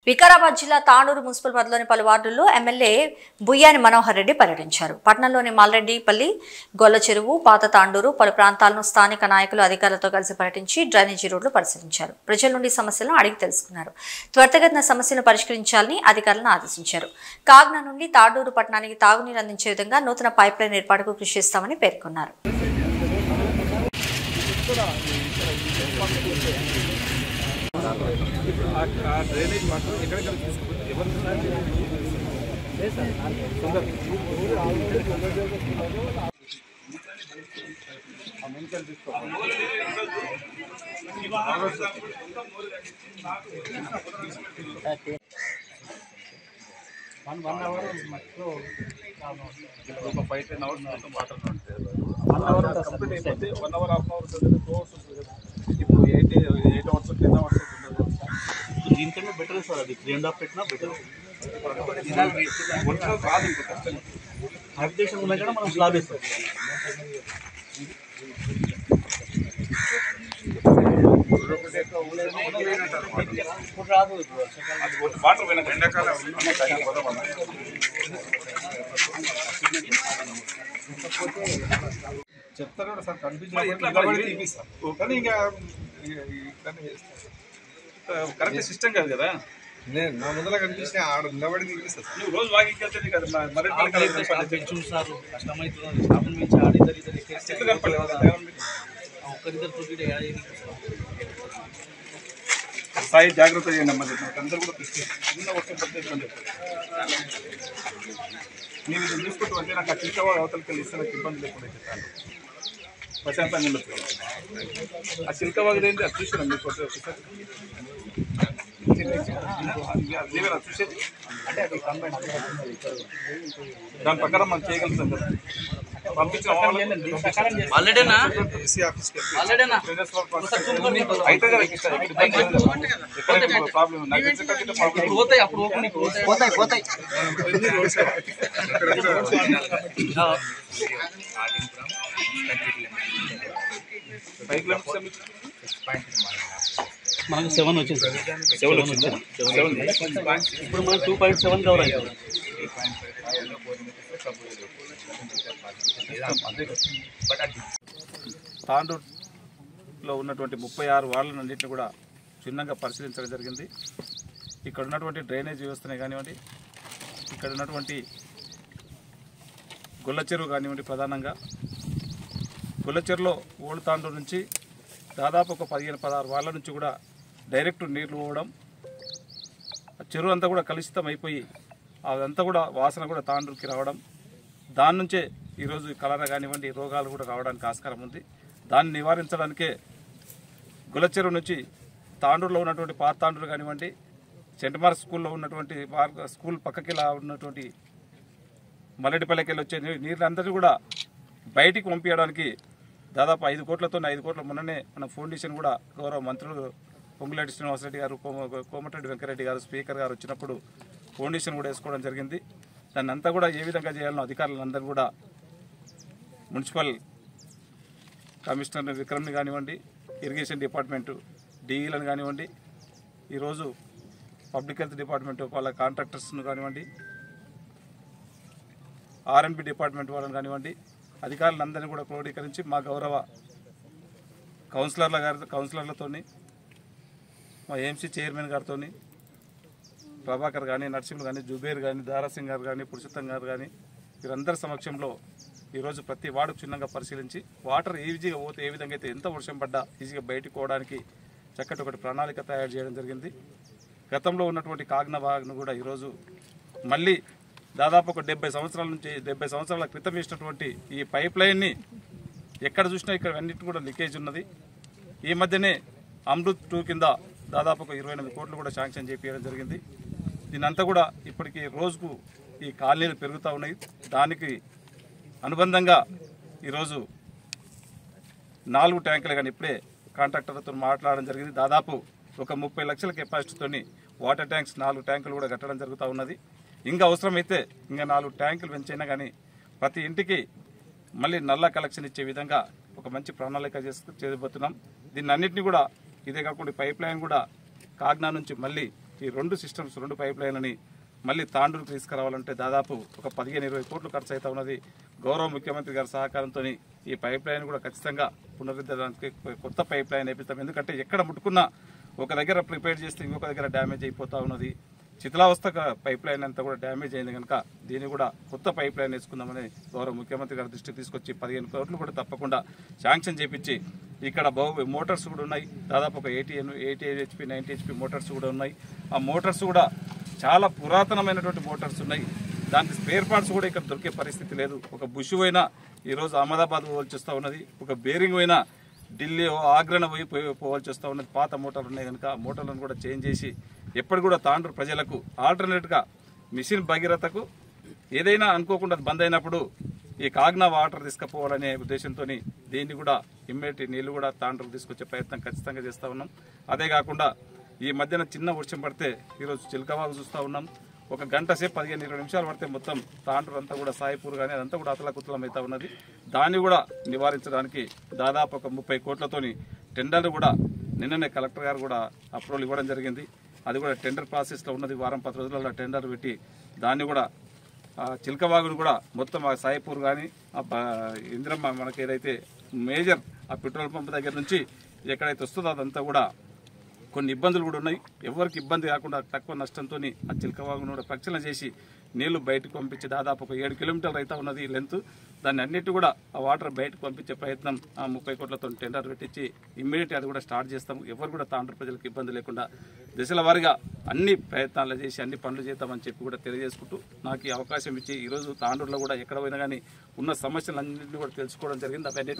వికారాబాద్ జిల్లా తాండూరు మున్సిపల్ పరిధిలోని పలు వార్డుల్లో ఎమ్మెల్యే బుయ్యాని మనోహర్ రెడ్డి పర్యటించారు పట్టణంలోని మాల్రెడ్డిపల్లి గొల్ల చెరువు పాత తాండూరు పలు ప్రాంతాలను స్థానిక నాయకులు అధికారులతో కలిసి పర్యటించి డ్రైనేజీ రోడ్లు పరిశీలించారు ప్రజల నుండి సమస్యలను అడిగి తెలుసుకున్నారు త్వరితగతిన సమస్యలను పరిష్కరించాలని అధికారులను ఆదేశించారు కాగ్నా నుండి తాండూరు పట్టణానికి తాగునీరు అందించే విధంగా నూతన పైప్ లైన్ ఏర్పాటుకు కృషి చేస్తామని పేర్కొన్నారు ఆ డ్రైనేజ్ మాత్రం ఎక్కడెక్కడ తీసుకుపోతే ఎవరు తొందర వన్ వన్ అవర్ ఇప్పుడు ఒక ఫైవ్ టెన్ అవర్స్ మొత్తం వాటర్ వన్ అవర్ కంప్లీట్ అయిపోతే వన్ అవర్ హాఫ్ అవర్ ఉంటుంది టూ అవర్స్ ఉంటుంది కదా ఇప్పుడు eight eight hours ten hours ఉంటుంది దీనికన్నా బెటర్ సార్ అది త్రీ అండ్ హాఫ్ పెట్టినా బెటర్ ఒరిజినల్ రాదు ఇంకా కష్టం హ్యాబిటేషన్ ఉన్నా కూడా మనం స్లాబ్ వేస్తాం ఇప్పుడు రాదు ఇప్పుడు వర్షాకాలం వాటర్ పోయిన ఎండాకాలం అన్న టైం పోదామన్నా చెప్తారు కూడా సార్ కనిపించాలి తీపిస్తాం కానీ ఇంకా ఇట్లానే చేస్తాం కరెక్ట్ సిస్టమ్ కాదు కదా నేను నా ముందర కనిపించిన ఆడ నిలబడి తీపిస్తా నువ్వు రోజు వాకింగ్ వెళ్తే కదా మరి మరి ఆ ప్లేస్ స్లాబ్ పెట్టి చూస్తారు కష్టమవుతుంది స్లాబ్ మించి ఆడిద్దరు ఇద్దరు ఎక్కేస్తే చెట్లు కనపడలేదు ఒక్కరిద్దరు తోటి ఏడాది సాయి జాగ్రత్త చేయండి అమ్మా నాకు అందరూ కూడా తీసుకెళ్ళి చిన్న వర్షం పడితే ఇబ్బంది అవుతుంది. నేను ఇది చూసుకుంటూ అంటే నాకు ఆ చిక్కవ అవతలకి వెళ్ళి ఇస్తే నాకు ఇబ్బంది లేకుండా చెప్తాను ప్రశాంతంగా ఉండొచ్చు కదా. ఆ చిల్క వాగదేంటి అది చూసాను మీకు ఒకసారి ఒకసారి. అదేనా చూసేది దాని ప్రకారం మనం చేయగలుగుతాం కదా పంపించిన ఆల్రెడీనా ఏసీ ఆఫీస్కి ఆల్రెడీనా అయితే కదా ఇక్కడ ఇబ్బంది లేదు కదా. ఎక్కడ ప్రాబ్లం నాకు తెలిసి ఎక్కడికైతే ప్రాబ్లం లేదు. పోతాయి అప్పుడు ఓపెన్ నీకు పోతాయి పోతాయి ఫైవ్ కిలోమీటర్స్ మనకు సెవెన్ వచ్చింది సార్ సెవెన్ వచ్చిందా సెవెన్ ఇప్పుడు మనకు టూ పాయింట్ సెవెన్ కవర్ అయ్యింది తాండూరులో ఉన్నటువంటి ముప్పై ఆరు వార్డులన్నింటినీ కూడా క్షుణ్ణంగా పరిశీలించడం జరిగింది ఇక్కడ ఉన్నటువంటి డ్రైనేజ్ వ్యవస్థనే కానివ్వండి ఇక్కడ ఉన్నటువంటి గొల్ల చెరువు కానివ్వండి ప్రధానంగా గొల్ల చెరువులో ఓల్డ్ తాండూరు నుంచి దాదాపు ఒక పదిహేను పదహారు వాళ్ళ నుంచి కూడా డైరెక్ట్ నీళ్లు పోవడం ఆ చెరువు అంతా కూడా కలుషితం అయిపోయి అదంతా కూడా వాసన కూడా తాండూరుకి రావడం దాని నుంచే ఈరోజు కలరా కానివ్వండి రోగాలు కూడా రావడానికి ఆస్కారం ఉంది దాన్ని నివారించడానికే గులచెరువు నుంచి తాండూరులో ఉన్నటువంటి పాత తాండూరు కానివ్వండి సెంట్ మార్క్ స్కూల్లో ఉన్నటువంటి మార్క్ స్కూల్ పక్కకి ఇలా ఉన్నటువంటి మల్లెడిపల్లెకి వెళ్ళి వచ్చే నీ- నీళ్ళందరినీ కూడా బయటికి పంపించడానికి దాదాపు ఐదు కోట్లతో ఐదు కోట్ల మొన్ననే మన ఫౌండేషన్ కూడా గౌరవ మంత్రులు పొంగులేటి శ్రీనివాసరెడ్డి గారు కోమ- కోమటిరెడ్డి వెంకరెడ్డి గారు స్పీకర్ గారు వచ్చినప్పుడు ఫౌండేషన్ కూడా వేసుకోవడం జరిగింది దాన్ని అంతా కూడా ఏ విధంగా చేయాలనో అధికారులందరూ కూడా మున్సిపల్ కమిషనర్ విక్రమ్ని కానివ్వండి ఇరిగేషన్ డిపార్ట్మెంటు డిఈలను కానివ్వండి ఈరోజు పబ్లిక్ హెల్త్ డిపార్ట్మెంట్ వాళ్ళ కాంట్రాక్టర్స్ను కానివ్వండి ఆర్ఎన్బి డిపార్ట్మెంట్ వాళ్ళని కానివ్వండి అధికారులందరినీ కూడా క్రోడీకరించి మా గౌరవ కౌన్సిలర్ల గారి కౌన్సిలర్లతోని మా ఏఎంసీ చైర్మన్ గారితో ప్రభాకర్ కానీ నరసింహులు కానీ జుబేర్ కానీ దారాసింగ్ గారు కానీ పురుషోత్తం గారు కానీ వీరందరి సమక్షంలో ఈరోజు ప్రతి వార్డు చిన్నగా పరిశీలించి వాటర్ ఈజీగా పోతే ఏ విధంగా అయితే ఎంత వర్షం పడ్డా ఈజీగా బయటకు పోవడానికి చక్కటి ఒకటి ప్రణాళిక తయారు చేయడం జరిగింది గతంలో ఉన్నటువంటి కాగ్నవాగ్ను కూడా ఈరోజు మళ్ళీ దాదాపు ఒక డెబ్బై సంవత్సరాల నుంచి డెబ్బై సంవత్సరాల క్రితం వేసినటువంటి ఈ పైప్ లైన్ని ఎక్కడ చూసినా ఇక్కడ అన్నిటి కూడా లీకేజ్ ఉన్నది ఈ మధ్యనే అమృత్ టూ కింద దాదాపు ఒక ఇరవై ఎనిమిది కోట్లు కూడా శాంక్షన్ చేపించడం జరిగింది దీనంతా కూడా ఇప్పటికి రోజుకు ఈ కాలనీలు పెరుగుతూ ఉన్నాయి దానికి అనుబంధంగా ఈరోజు నాలుగు ట్యాంకులు కానీ ఇప్పుడే కాంట్రాక్టర్లతో మాట్లాడడం జరిగింది దాదాపు ఒక ముప్పై లక్షల కెపాసిటీతోని వాటర్ ట్యాంక్స్ నాలుగు ట్యాంకులు కూడా కట్టడం జరుగుతూ ఉన్నది ఇంకా అవసరమైతే ఇంకా నాలుగు ట్యాంకులు పెంచైనా కానీ ప్రతి ఇంటికి మళ్ళీ నల్ల కలెక్షన్ ఇచ్చే విధంగా ఒక మంచి ప్రణాళిక చేసు చేయబోతున్నాం దీన్ని అన్నింటినీ కూడా ఇదే కాకుండా పైప్ లైన్ కూడా కాగ్నా నుంచి మళ్ళీ ఈ రెండు సిస్టమ్స్ రెండు పైప్ లైన్లని మళ్ళీ తాండూరు తీసుకురావాలంటే దాదాపు ఒక పదిహేను ఇరవై కోట్లు ఖర్చు అవుతా ఉన్నది గౌరవ ముఖ్యమంత్రి గారి సహకారంతో ఈ పైప్ లైన్ కూడా ఖచ్చితంగా పునరుద్ధరణకి కొత్త పైప్ లైన్ వేపిస్తాం ఎందుకంటే ఎక్కడ ముట్టుకున్నా ఒక దగ్గర ప్రిపేర్ చేస్తే ఇంకొక దగ్గర డ్యామేజ్ అయిపోతా ఉన్నది శిథిలావస్థ పైప్ లైన్ అంతా కూడా డ్యామేజ్ అయింది కనుక దీన్ని కూడా కొత్త పైప్ లైన్ వేసుకుందామని గౌరవ ముఖ్యమంత్రి గారి దృష్టికి తీసుకొచ్చి పదిహేను కోట్లు కూడా తప్పకుండా శాంక్షన్ చేపించి ఇక్కడ బహు మోటార్స్ కూడా ఉన్నాయి దాదాపు ఒక eighty eighty HP ninety HP motors కూడా ఉన్నాయి ఆ మోటార్స్ కూడా చాలా పురాతనమైనటువంటి మోటార్స్ ఉన్నాయి దానికి స్పేర్ పార్ట్స్ కూడా ఇక్కడ దొరికే పరిస్థితి లేదు ఒక బుష్ అయినా ఈరోజు అహ్మదాబాద్ పోవాల్సి వస్తూ ఉన్నది ఒక బేరింగ్ అయినా ఢిల్లీ ఆగ్రహణ పోయి పోయి- పోవాల్సి వస్తూ ఉన్నది పాత మోటార్లు ఉన్నాయి కనుక ఆ మోటార్లను కూడా చేంజ్ చేసి ఎప్పటి కూడా తాండ్రు ప్రజలకు ఆల్టర్నేట్గా మిషన్ భగీరథకు ఏదైనా అనుకోకుండా అది బంద్ అయినప్పుడు ఈ కాగ్నా వాటర్ తీసుకుపోవాలనే ఉద్దేశంతో దీన్ని కూడా ఇమ్మీడియట్ నీళ్లు కూడా తాండ్రుకు తీసుకొచ్చే ప్రయత్నం ఖచ్చితంగా చేస్తూ ఉన్నాం అదే కాకుండా ఈ మధ్యన చిన్న వర్షం పడితే ఈరోజు చిలకవాగు చూస్తూ ఉన్నాం ఒక గంట సేపు పదిహేను ఇరవై నిమిషాలు పడితే మొత్తం తాండ్రు అంతా కూడా సాయిపూర్ కానీ అదంతా కూడా అతలకుతలం అవుతా ఉన్నది దాన్ని కూడా నివారించడానికి దాదాపు ఒక ముప్పై కోట్లతోని టెండర్లు కూడా నిన్ననే కలెక్టర్ గారు కూడా అప్రూవల్ ఇవ్వడం జరిగింది అది కూడా టెండర్ ప్రాసెస్లో ఉన్నది వారం పది రోజులలో టెండర్ పెట్టి దాన్ని కూడా ఆ చిలకవాగును కూడా మొత్తం ఆ సాయిపూర్ కానీ ఆ బ- ఇందిరమ్మ మనకి ఏదైతే మేజర్ ఆ పెట్రోల్ పంప్ దగ్గర నుంచి ఎక్కడైతే వస్తుందో అదంతా కూడా కొన్ని ఇబ్బందులు కూడా ఉన్నాయి ఎవరికి ఇబ్బంది కాకుండా తక్కువ నష్టంతో ఆ చిలకవాగును కూడా ప్రక్షాళన చేసి నీళ్లు బయటకు పంపించి దాదాపు ఒక ఏడు కిలోమీటర్లు అయితే ఉన్నది ఈ లెంత్ దాన్ని అన్నిటి కూడా ఆ వాటర్ బయటకు పంపించే ప్రయత్నం ఆ ముప్పై కోట్లతో టెండర్ పెట్టించి ఇమ్మీడియట్ అది కూడా స్టార్ట్ చేస్తాము ఎవరు కూడా తాండ్ర ప్రజలకు ఇబ్బంది లేకుండా దశల వారీగా అన్ని ప్రయత్నాలు చేసి అన్ని పనులు చేద్దామని చెప్పి కూడా తెలియజేసుకుంటూ నాకు ఈ అవకాశం ఇచ్చి ఈరోజు తాండూరులో కూడా ఎక్కడ పోయినా కానీ ఉన్న సమస్యలన్నింటినీ కూడా తెలుసుకోవడం జరిగింది అవన్నీ